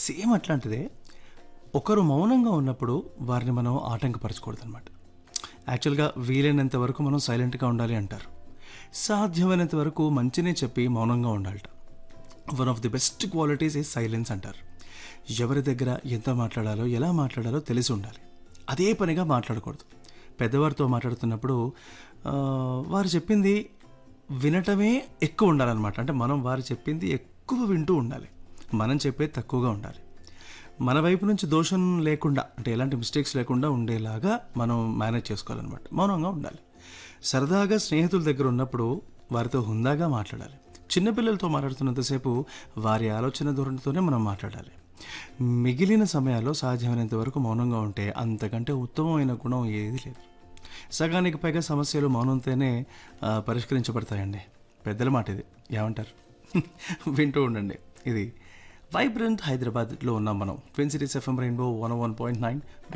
same అట్లాంటిదే ఒకరు మౌనంగా ఉన్నప్పుడు వారిని మనం ఆటంకపరచకూడదు అనమాట యాక్చువల్గా వీలైనంత వరకు మనం సైలెంట్గా ఉండాలి అంటారు సాధ్యమైనంత వరకు మంచినే చెప్పి మౌనంగా ఉండాలట one of the best qualities is silence అంటారు ఎవరి దగ్గర ఎంత మాట్లాడాలో ఎలా మాట్లాడాలో తెలిసి ఉండాలి అదే పనిగా మాట్లాడకూడదు పెద్దవారితో మాట్లాడుతున్నప్పుడు ఆ, వారు చెప్పింది వినటమే ఎక్కువ ఉండాలన్నమాట అంటే మనం వారు చెప్పింది ఎక్కువ వింటూ ఉండాలి మనం చెప్పేది తక్కువగా ఉండాలి మన వైపు నుంచి దోషం లేకుండా అంటే ఎలాంటి మిస్టేక్స్ లేకుండా ఉండేలాగా మనం మేనేజ్ చేసుకోవాలన్నమాట మౌనంగా ఉండాలి సరదాగా స్నేహితుల దగ్గర ఉన్నప్పుడు వారితో హుందాగా మాట్లాడాలి చిన్నపిల్లలతో మాట్లాడుతున్నంతసేపు వారి ఆలోచన ధోరణితోనే మనం మాట్లాడాలి మిగిలిన సమయాల్లో సాధ్యమైనంత వరకు మౌనంగా ఉంటే అంతకంటే ఉత్తమమైన గుణం ఏది లేదు సగానికి పైగా సమస్యలు మౌనంతోనే ఆ, పరిష్కరించబడతాయండి పెద్దల మాట ఇది ఏమంటారు వింటూ ఉండండి ఇది వైబ్రెంట్ హైదరాబాద్లో ఉన్నాం మనం twin cities FM rainbow one one point nine